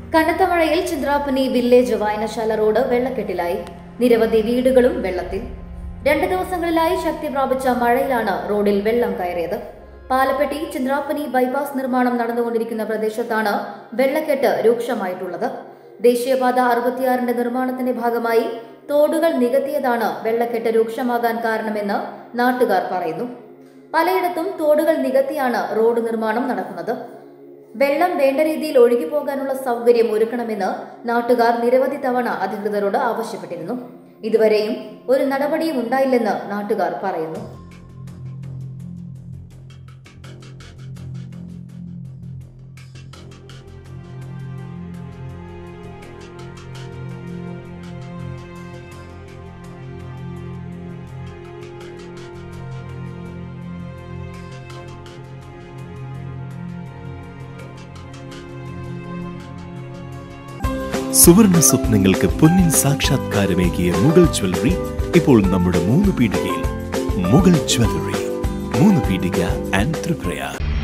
കനത്ത മഴയിൽ ചിന്ത്രാപ്പനി വില്ലേജ് വായനശാല റോഡ് വെള്ളക്കെട്ടിലായി നിരവധി വീടുകളും വെള്ളത്തിൽ രണ്ട് ദിവസങ്ങളിലായി ശക്തി പ്രാപിച്ച മഴയിലാണ് റോഡിൽ വെള്ളം കയറിയത് പാലപ്പെട്ടി ചിന്ത്രാപ്പനി ബൈപ്പാസ് നിർമ്മാണം നടന്നുകൊണ്ടിരിക്കുന്ന പ്രദേശത്താണ് വെള്ളക്കെട്ട് രൂക്ഷമായിട്ടുള്ളത് ദേശീയപാത അറുപത്തിയാറിന്റെ നിർമ്മാണത്തിന്റെ ഭാഗമായി തോടുകൾ നികത്തിയതാണ് വെള്ളക്കെട്ട് രൂക്ഷമാകാൻ കാരണമെന്ന് നാട്ടുകാർ പറയുന്നു പലയിടത്തും തോടുകൾ നികത്തിയാണ് റോഡ് നിർമ്മാണം നടക്കുന്നത് വെള്ളം വേണ്ട രീതിയിൽ ഒഴുകിപ്പോകാനുള്ള സൗകര്യം ഒരുക്കണമെന്ന് നാട്ടുകാർ നിരവധി തവണ അധികൃതരോട് ആവശ്യപ്പെട്ടിരുന്നു ഇതുവരെയും ഒരു നടപടിയും ഉണ്ടായില്ലെന്ന് നാട്ടുകാർ പറയുന്നു സുവർണ സ്വപ്നങ്ങൾക്ക് പൊന്നിൻ സാക്ഷാത്കാരമേകിയ മുഗൾ ജ്വല്ലറി ഇപ്പോൾ നമ്മുടെ മൂന്ന് പീടികയിൽ മുഗൾ ജ്വല്ലറി മൂന്ന് പീടിക ആൻഡ് ത്രിപുരയാർ